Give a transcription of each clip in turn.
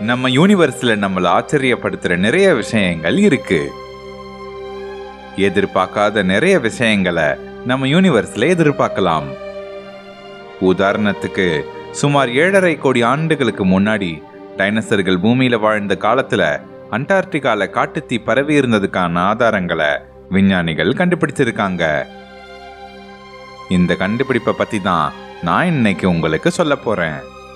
நம்ம யூனிவர்ஸ்ல நம்மள ஆச்சரியப்படுத்துற நிறைய விஷயங்கள் இருக்கு எதிர்பார்க்காத நிறைய விஷயங்களை நம்ம யூனிவர்ஸ்ல எதிர்பார்க்கலாம் உதாரணத்துக்கு சுமார் ஏழரை கோடி ஆண்டுகளுக்கு முன்னாடி டைனோசர்கள் பூமியில வாழ்ந்த காலத்துல அண்டார்டிகால காட்டுத்தீ பரவி இருந்ததுக்கான ஆதாரங்களை விஞ்ஞானிகள் கண்டுபிடிச்சிருக்காங்க இந்த கண்டுபிடிப்பை பத்தி தான் நான் இன்னைக்கு உங்களுக்கு சொல்ல போறேன்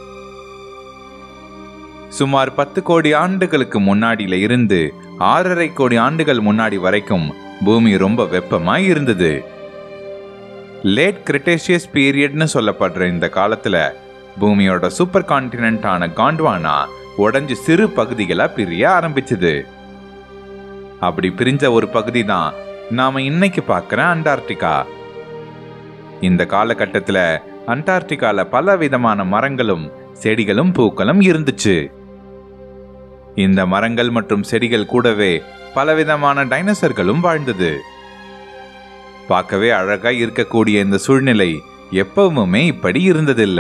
சுமார் பத்து கோடி ஆண்டுகளுக்கு முன்னாடியில இருந்து ஆறரை கோடி ஆண்டுகள் முன்னாடி வரைக்கும் பூமி ரொம்ப வெப்பமா இருந்தது லேட் கிரிட்டேஷியஸ் பீரியட்னு சொல்லப்படுற இந்த காலத்துல பூமியோட சூப்பர் கான்டினென்டான காண்ட்வானா உடைஞ்சு சிறு பகுதிகளா பிரிய ஆரம்பிச்சது அப்படி பிரிஞ்ச ஒரு பகுதி தான் நாம இன்னைக்கு பார்க்குற அண்டார்டிகா இந்த காலகட்டத்துல அண்டார்டிகால பல விதமான மரங்களும் செடிகளும் பூக்களும் இருந்துச்சு இந்த மரங்கள் மற்றும் செடிகள் கூடவே பலவிதமான டைனோசர்களும் வாழ்ந்தது பார்க்கவே அழகா இருக்கக்கூடிய இந்த சூழ்நிலை எப்பவுமே இப்படி இருந்ததில்ல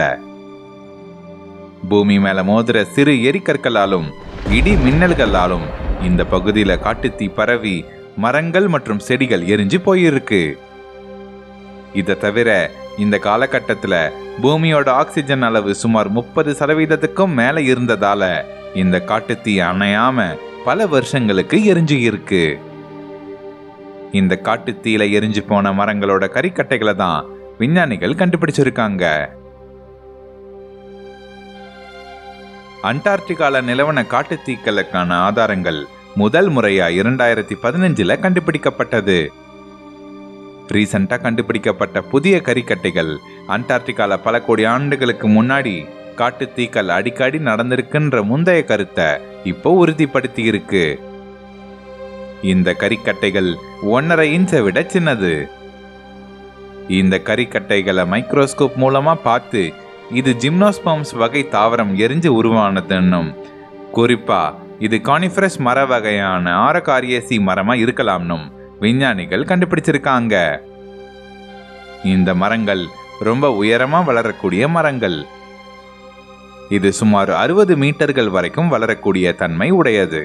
பூமி மேல மோதுற சிறு எரிக்கற்களாலும் இடி மின்னல்களாலும் இந்த பகுதியில காட்டுத்தீ பரவி மரங்கள் மற்றும் செடிகள் எரிஞ்சு போயிருக்கு இதை தவிர இந்த காலகட்டத்துல பூமியோட ஆக்சிஜன் அளவு சுமார் முப்பது சதவீதத்துக்கும் மேல இருந்ததால இந்த காட்டுத்தீ அணையாம பல வருஷங்களுக்கு எரிஞ்சு இருக்கு இந்த காட்டுத்தீயில எரிஞ்சு போன மரங்களோட கறிக்கட்டைகளை தான் விஞ்ஞானிகள் கண்டுபிடிச்சிருக்காங்க அண்டார்டிகால நிலவன காட்டுத்தீக்களுக்கான ஆதாரங்கள் முதல் முறையா இரண்டாயிரத்தி பதினஞ்சுல கண்டுபிடிக்கப்பட்டது ரீசெண்டா கண்டுபிடிக்கப்பட்ட புதிய கறிக்கட்டைகள் அண்டார்டிகால பல கோடி ஆண்டுகளுக்கு முன்னாடி காட்டுத்தீக்கள் அடிக்கடி நடந்திருக்குன்ற முந்தைய கருத்தை இப்போ உறுதிப்படுத்தி இருக்கு இந்த கறிக்கட்டைகள் ஒன்னரை இன்ச்சை விட சின்னது இந்த கறிக்கட்டைகளை மைக்ரோஸ்கோப் மூலமா பார்த்து இது ஜிம்னோஸ்பம்ஸ் வகை தாவரம் எரிஞ்சு உருவானதுன்னும் குறிப்பா இது கானிஃபரஸ் மர வகையான ஆரகாரியேசி மரமா இருக்கலாம்னும் விஞ்ஞானிகள் கண்டுபிடிச்சிருக்காங்க இந்த மரங்கள் ரொம்ப உயரமா வளரக்கூடிய மரங்கள் இது சுமார் அறுபது மீட்டர்கள் வரைக்கும் வளரக்கூடிய தன்மை உடையது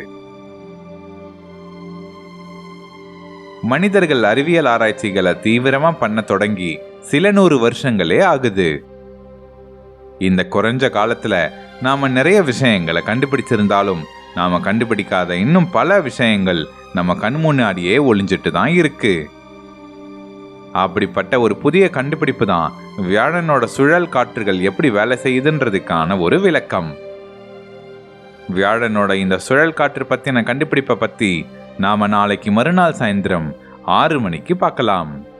மனிதர்கள் அறிவியல் ஆராய்ச்சிகளை தீவிரமா பண்ண தொடங்கி சில நூறு வருஷங்களே ஆகுது இந்த குறைஞ்ச காலத்துல நாம நிறைய விஷயங்களை கண்டுபிடிச்சிருந்தாலும் நாம கண்டுபிடிக்காத இன்னும் பல விஷயங்கள் நம்ம கண் முன்னாடியே ஒளிஞ்சிட்டு தான் இருக்கு அப்படிப்பட்ட ஒரு புதிய கண்டுபிடிப்பு தான் வியாழனோட சுழல் காற்றுகள் எப்படி வேலை செய்யுதுன்றதுக்கான ஒரு விளக்கம் வியாழனோட இந்த சுழல் காற்று பத்தின கண்டுபிடிப்பை பத்தி நாம நாளைக்கு மறுநாள் சாயந்தரம் ஆறு மணிக்கு பார்க்கலாம்